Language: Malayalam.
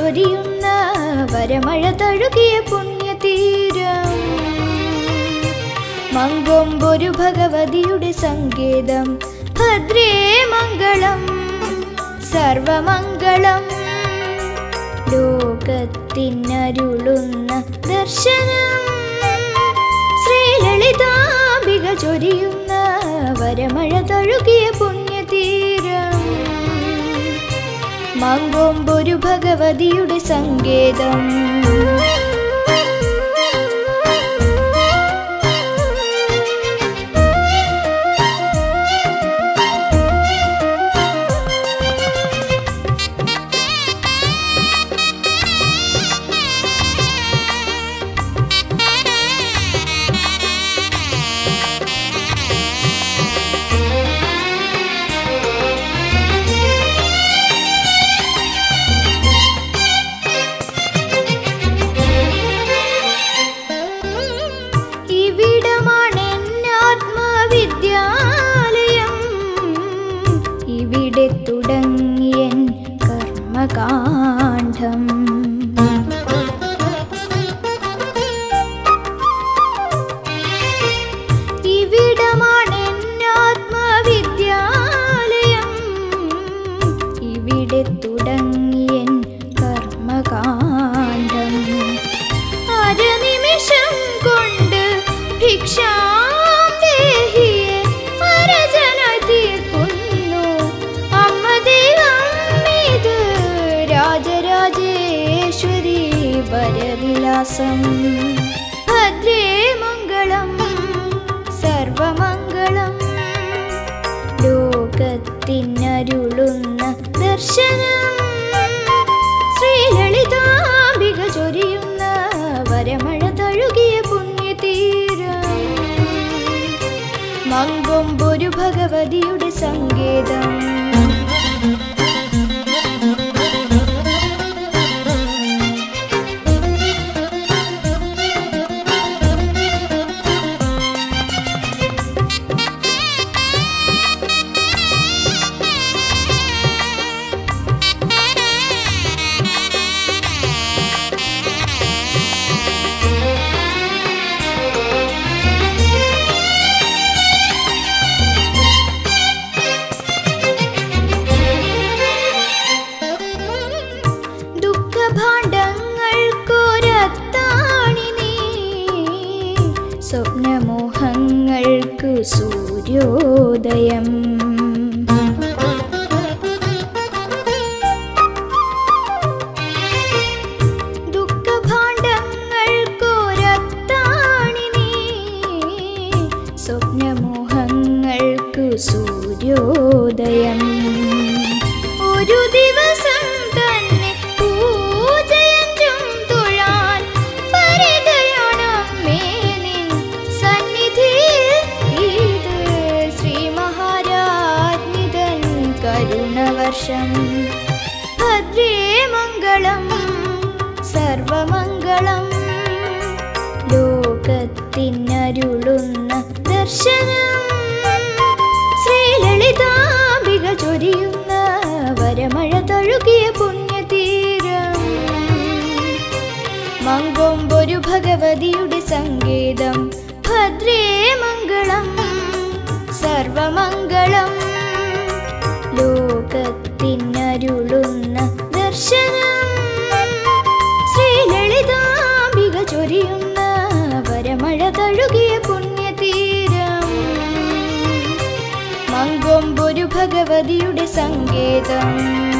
ചൊരിയുന്ന വരമഴ തഴുകിയ പുണ്യതീരം മങ്കൊമ്പൊരു ഭഗവതിയുടെ സങ്കേതം ഭദ്രേ മംഗളം സർവമംഗളം ലോകത്തിനരുളുന്ന ദർശനം ശ്രീലളിതാംബിക ചൊരിയുന്ന വരമഴ തഴുകിയ പുണ്യതീരം മങ്കൊമ്പൊരു ഭഗവതിയുടെ സങ്കേതം ഇവിടമാണെന്നാത്മവിദ്യാലയം ഇവിടെ തുടങ്ങിയൻ കർമ്മകാന്ഡം ഇവിടമാണെന്നാത്മവിദ്യാലയം ഇവിടെ തുടങ്ങിയൻ കർമ്മകാന്ഡം അരനിമിഷം കൊണ്ട് ഭിക്ഷാം ദേഹിയെ അരജനായി തീർക്കുന്നു അമ്മ ദൈവം ഇത് രാജരാജേശ്വരി വരവിലാസം ഭദ്രേ മംഗളം സർവമംഗളം ലോകത്തിനരുളുന്ന ദർശനം ശ്രീലളിതാംബിക ചൊരിയുന്ന വരമഴ തഴുകിയ പുണ്യതീരം മങ്കൊമ്പൊരു ഭഗവതിയുടെ സങ്കേതം ദുഃഖഭാണ്ഡങ്ങൾക്കൊരത്താണി നീ സ്വപ്നമോഹങ്ങൾക്ക് സൂര്യോദയം ദുഃഖഭാണ്ഡങ്ങൾക്കൊരത്താണി നീ സ്വപ്നമോഹങ്ങൾക്ക് സൂര്യോദയം ഒരു ദിവസം തന്നെ പൂജയഞ്ചും തൊഴാൻ പരികയാണ് അമ്മേ നിൻ സന്നിധിയിൽ ഇത് ശ്രീ മഹാരാജ്ഞിതൻ കരുണവർഷം ഭദ്രേ മംഗളം സർവമംഗളം ലോകത്തിനരുളുന്ന ദർശനം ശ്രീലളിതാംബിക ചൊരിയുന്ന വരമഴ തഴുകിയ പുണ്യതീരം മങ്കൊമ്പൊരു ഭഗവതിയുടെ സങ്കേതം ഭദ്രേ മംഗളം സർവമംഗളം ലോകത്തിനരുളുന്ന ദർശനം ശ്രീലളിതാംബിക ചൊരിയുന്ന വരമഴ തഴുകിയ പുണ്യതീരം മങ്കൊമ്പൊരു ഭഗവതിയുടെ സങ്കേതം